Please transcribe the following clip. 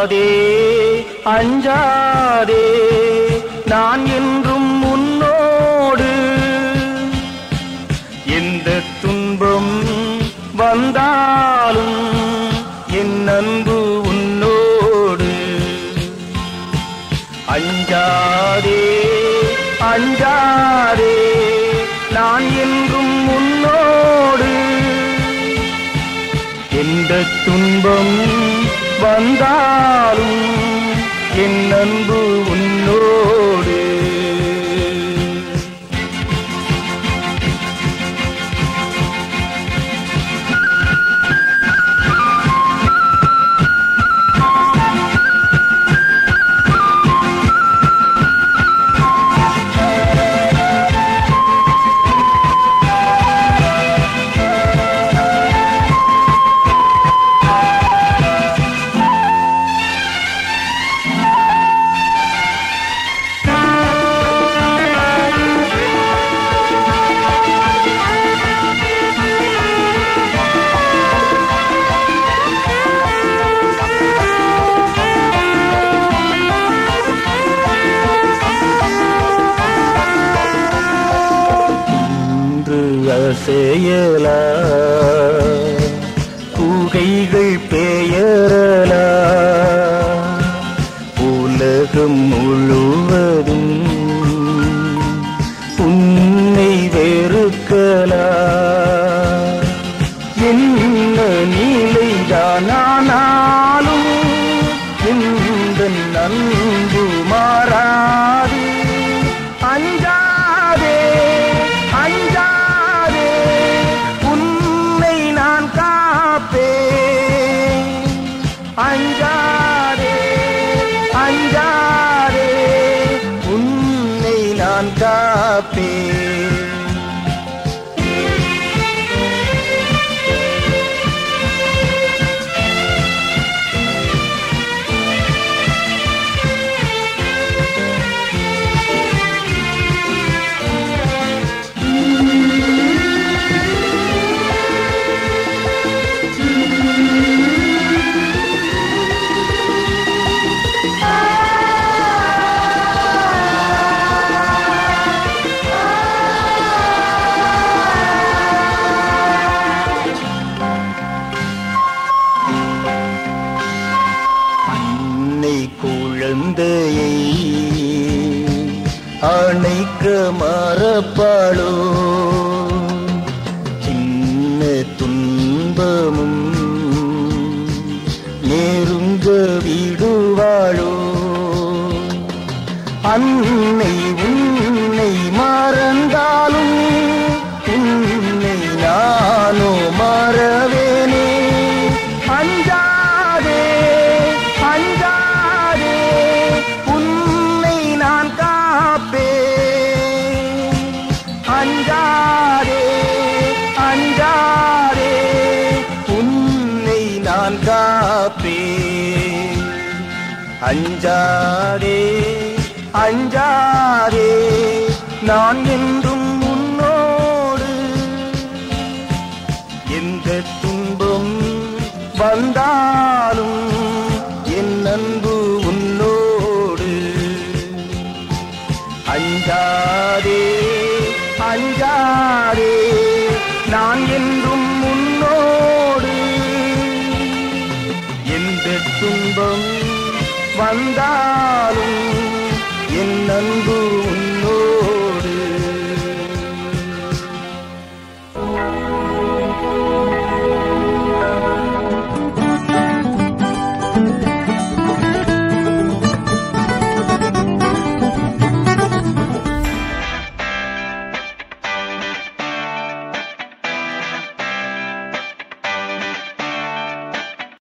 அஞ்சாதே அஞ்சாதே நான் என்றும் உன்னோடு எந்த துன்பம் வந்தாலும் என் அன்பு உன்னோடு அஞ்சாதே அஞ்சாதே நான் என்றும் உன்னோடு எந்த துன்பம் வந்தாலும் என் அன்பு உன்னோடு இன்று அசையலா கூகைகள் பெயரலா உலகம் முழுவதும் உன்னை வெறுக்கலா என்ன நிலைதானாலும் இந்த நன்பு மாறாது அஞ்சாதே அஞ்சாதே உன்னை நான் காப்பேன் அஞ்சாதே அஞ்சாதே உன்னை நான் காப்பேன் அன்னை குழந்தையை அணைக்க மறப்பாளோ சின்ன துன்பமும் நெருங்க விடுவாளோ அன்னை உன்னை மறந்தாலும் உன்னை நானோ மறவேனே அஞ்சாதே அஞ்சாதே உன்னை நான் காப்பேன் அஞ்சாதே அஞ்சாதே உன்னை நான் காப்பேன் அஞ்சாதே அஞ்சாதே நான் என்றும் உன்னோடு எந்த துன்பம் வந்தாலும் என் அன்பு உன்னோடு அஞ்சாதே அஞ்சாதே நான் என்றும் உன்னோடு எந்த துன்பம் வந்தாலும் என் அன்பு